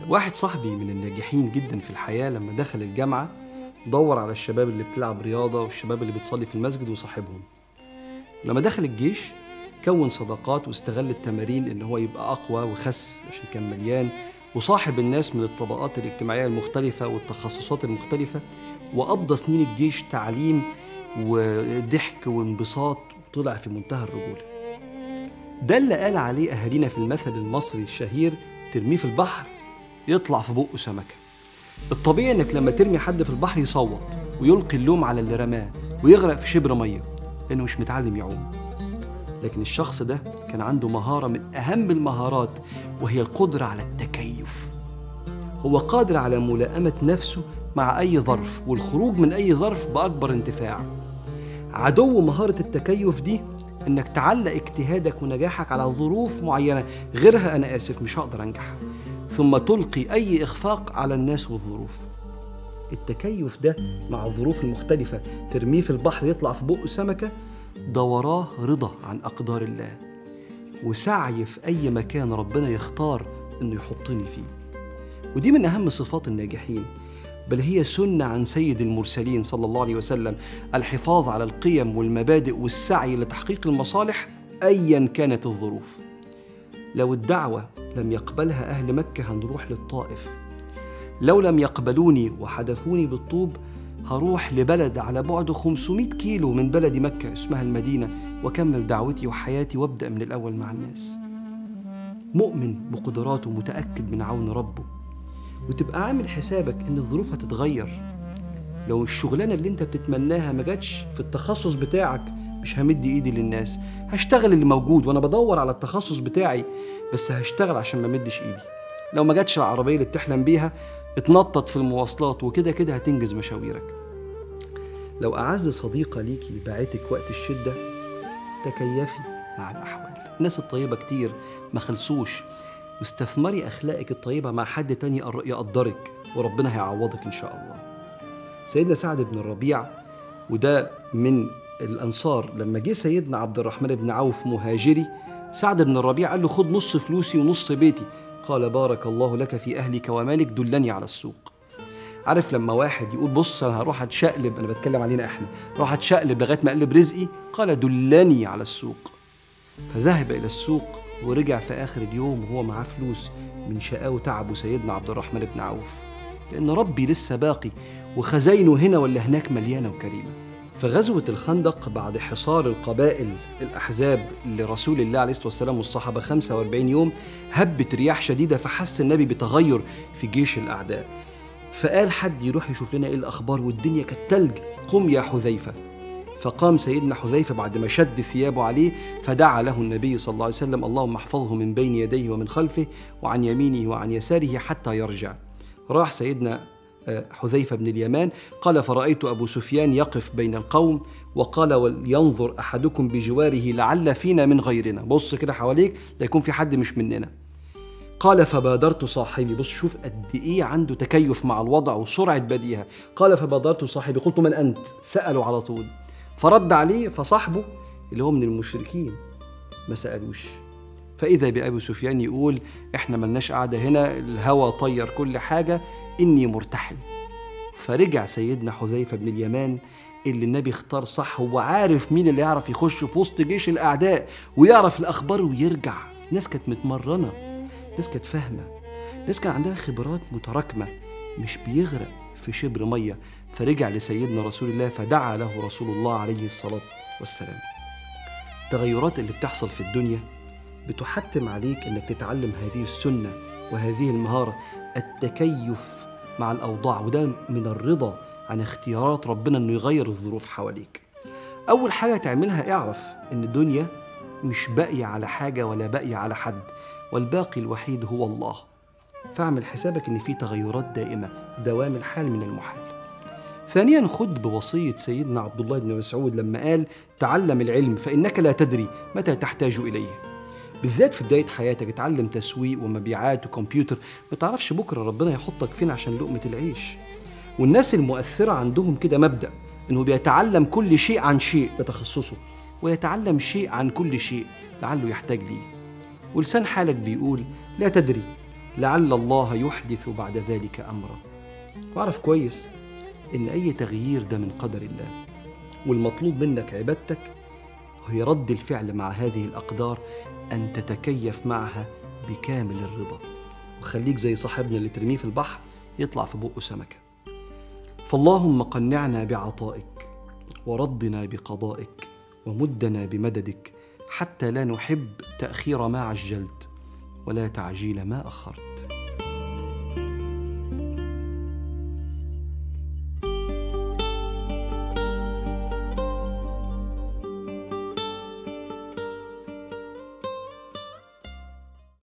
واحد صاحبي من الناجحين جدا في الحياة لما دخل الجامعة دور على الشباب اللي بتلعب رياضة والشباب اللي بتصلي في المسجد وصاحبهم لما دخل الجيش كون صداقات واستغل التمارين ان هو يبقى اقوى وخس عشان كان مليان وصاحب الناس من الطبقات الاجتماعية المختلفة والتخصصات المختلفة وقضى سنين الجيش تعليم وضحك وانبساط وطلع في منتهى الرجولة ده اللي قال عليه أهالينا في المثل المصري الشهير ترميه في البحر يطلع في بقه سمكة الطبيعي انك لما ترمي حد في البحر يصوت ويلقي اللوم على اللي رماه ويغرق في شبر ميه لانه مش متعلم يعوم لكن الشخص ده كان عنده مهارة من أهم المهارات وهي القدرة على التكيف هو قادر على ملائمة نفسه مع أي ظرف والخروج من أي ظرف بأكبر انتفاع عدو مهارة التكيف دي إنك تعلق اجتهادك ونجاحك على ظروف معينة غيرها أنا آسف مش هقدر أنجح ثم تلقي أي إخفاق على الناس والظروف التكيف ده مع الظروف المختلفة ترميه في البحر يطلع في بقه سمكة ده وراه رضا عن أقدار الله وسعي في أي مكان ربنا يختار إنه يحطني فيه ودي من أهم صفات الناجحين بل هي سنة عن سيد المرسلين صلى الله عليه وسلم الحفاظ على القيم والمبادئ والسعي لتحقيق المصالح أيا كانت الظروف لو الدعوة لم يقبلها أهل مكة هنروح للطائف لو لم يقبلوني وحدفوني بالطوب هروح لبلد على بعد 500 كيلو من بلد مكة اسمها المدينة وأكمل دعوتي وحياتي وابدأ من الأول مع الناس مؤمن بقدراته متأكد من عون ربه وتبقى عامل حسابك إن الظروف هتتغير لو الشغلانة اللي انت بتتمناها ما جاتش في التخصص بتاعك مش همد ايدي للناس هشتغل اللي موجود وانا بدور على التخصص بتاعي بس هشتغل عشان ما مدش ايدي لو ما جاتش العربية اللي بتحلم بيها اتنطط في المواصلات وكده كده هتنجز مشاويرك لو أعز صديقة ليكي باعتك وقت الشدة تكيفي مع الأحوال الناس الطيبة كتير ما خلصوش واستثمري أخلاقك الطيبة مع حد تاني يقدرك وربنا هيعوضك إن شاء الله سيدنا سعد بن الربيع وده من الأنصار لما جه سيدنا عبد الرحمن بن عوف مهاجري سعد بن الربيع قال له خد نص فلوسي ونص بيتي قال بارك الله لك في أهلك ومالك دلني على السوق عارف لما واحد يقول بص انا هروح اتشقلب انا بتكلم علينا احنا اروح اتشقلب لغايه ما اقلب رزقي قال دلني على السوق فذهب الى السوق ورجع في اخر اليوم وهو معاه فلوس من شقاه وتعبه سيدنا عبد الرحمن بن عوف لان ربي لسه باقي وخزاينه هنا ولا هناك مليانه وكريمه في غزوة الخندق بعد حصار القبائل الأحزاب لرسول الله عليه الصلاة والسلام والصحابة 45 يوم هبت رياح شديدة فحس النبي بتغير في جيش الأعداء فقال حد يروح يشوف لنا ايه الاخبار والدنيا كانت تلج قم يا حذيفه فقام سيدنا حذيفه بعد ما شد ثيابه عليه فدعا له النبي صلى الله عليه وسلم اللهم احفظه من بين يديه ومن خلفه وعن يمينه وعن يساره حتى يرجع راح سيدنا حذيفه بن اليمان قال فرايت ابو سفيان يقف بين القوم وقال ولينظر احدكم بجواره لعل فينا من غيرنا بص كده حواليك لا يكون في حد مش مننا قال فبادرت صاحبي بص شوف قد ايه عنده تكيف مع الوضع وسرعه بديهه قال فبادرت صاحبي قلت من انت سالوا على طول فرد عليه فصاحبه اللي هو من المشركين ما سالوش فاذا بابي سفيان يقول احنا ملناش قاعده هنا الهوى طير كل حاجه اني مرتحل فرجع سيدنا حذيفه بن اليمان اللي النبي اختار صح هو عارف مين اللي يعرف يخش في وسط جيش الاعداء ويعرف الاخبار ويرجع ناس كانت متمرنه ناس كانت فاهمه ناس كان عندها خبرات متراكمه مش بيغرق في شبر ميه فرجع لسيدنا رسول الله فدعا له رسول الله عليه الصلاه والسلام التغيرات اللي بتحصل في الدنيا بتحتم عليك انك تتعلم هذه السنه وهذه المهاره التكيف مع الاوضاع وده من الرضا عن اختيارات ربنا انه يغير الظروف حواليك اول حاجه تعملها اعرف ان الدنيا مش باقيه على حاجه ولا باقيه على حد والباقي الوحيد هو الله فاعمل حسابك ان في تغيرات دائمه دوام الحال من المحال ثانيا خد بوصيه سيدنا عبد الله بن مسعود لما قال تعلم العلم فانك لا تدري متى تحتاج اليه بالذات في بدايه حياتك اتعلم تسويق ومبيعات وكمبيوتر ما تعرفش بكره ربنا يحطك فين عشان لقمه العيش والناس المؤثره عندهم كده مبدا انه بيتعلم كل شيء عن شيء ده تخصصه ويتعلم شيء عن كل شيء لعله يحتاج ليه ولسان حالك بيقول لا تدري لعل الله يحدث بعد ذلك امرا واعرف كويس ان اي تغيير ده من قدر الله والمطلوب منك عبادتك هي رد الفعل مع هذه الاقدار ان تتكيف معها بكامل الرضا وخليك زي صاحبنا اللي ترميه في البحر يطلع في بقه سمكه فاللهم قنعنا بعطائك وردنا بقضائك ومدنا بمددك حتى لا نحب تاخير ما عجلت ولا تعجيل ما اخرت